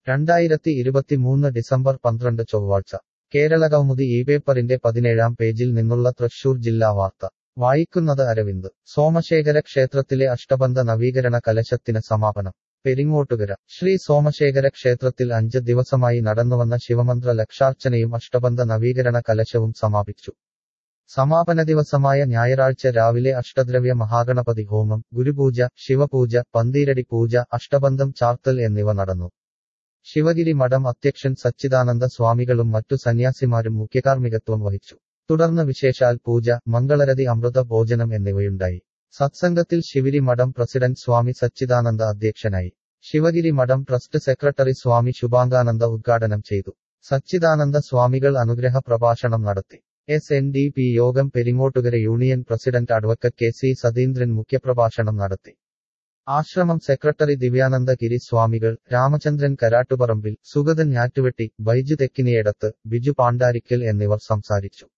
രണ്ടായിരത്തി ഇരുപത്തിമൂന്ന് ഡിസംബർ പന്ത്രണ്ട് ചൊവ്വാഴ്ച കേരളകൗമുദി ഈ പേപ്പറിന്റെ പതിനേഴാം പേജിൽ നിന്നുള്ള തൃശൂർ ജില്ലാ വാർത്ത വായിക്കുന്നത് അരവിന്ദ് സോമശേഖര ക്ഷേത്രത്തിലെ അഷ്ടബന്ധ നവീകരണ കലശത്തിന് സമാപനം പെരിങ്ങോട്ടുകര ശ്രീ സോമശേഖര ക്ഷേത്രത്തിൽ അഞ്ച് ദിവസമായി നടന്നുവന്ന ശിവമന്ത്ര ലക്ഷാർച്ചനയും അഷ്ടബന്ധ നവീകരണ കലശവും സമാപിച്ചു സമാപന ദിവസമായ ഞായറാഴ്ച രാവിലെ അഷ്ടദ്രവ്യ മഹാഗണപതി ഹോമം ഗുരുപൂജ ശിവപൂജ പന്തീരടി പൂജ അഷ്ടബന്ധം ചാർത്തൽ എന്നിവ നടന്നു ശിവഗിരി മഠം അധ്യക്ഷൻ സച്ചിദാനന്ദ സ്വാമികളും മറ്റു സന്യാസിമാരും മുഖ്യകാർമ്മികത്വം വഹിച്ചു തുടർന്ന് വിശേഷാൽ പൂജ മംഗളരതി അമൃത ഭോജനം എന്നിവയുണ്ടായി സത്സംഗത്തിൽ ശിവരി മഠം പ്രസിഡന്റ് സ്വാമി സച്ചിദാനന്ദ അധ്യക്ഷനായി ശിവഗിരി മഠം ട്രസ്റ്റ് സെക്രട്ടറി സ്വാമി ശുഭാംഗാനന്ദ ഉദ്ഘാടനം ചെയ്തു സച്ചിദാനന്ദ സ്വാമികൾ അനുഗ്രഹ പ്രഭാഷണം നടത്തി എസ് എൻ ഡി പി യോഗം Peringottukara union president advocate K C Satheendran മുഖ്യപ്രഭാഷണം നടത്തി ആശ്രമം സെക്രട്ടറി ദിവ്യാനന്ദ ഗിരി സ്വാമികൾ രാമചന്ദ്രൻ കരാട്ടുപറമ്പിൽ സുഗതൻ ഞാറ്റുവെട്ടി ബൈജു തെക്കിനിയടത്ത് ബിജു പാണ്ടാരിക്കൽ എന്നിവർ സംസാരിച്ചു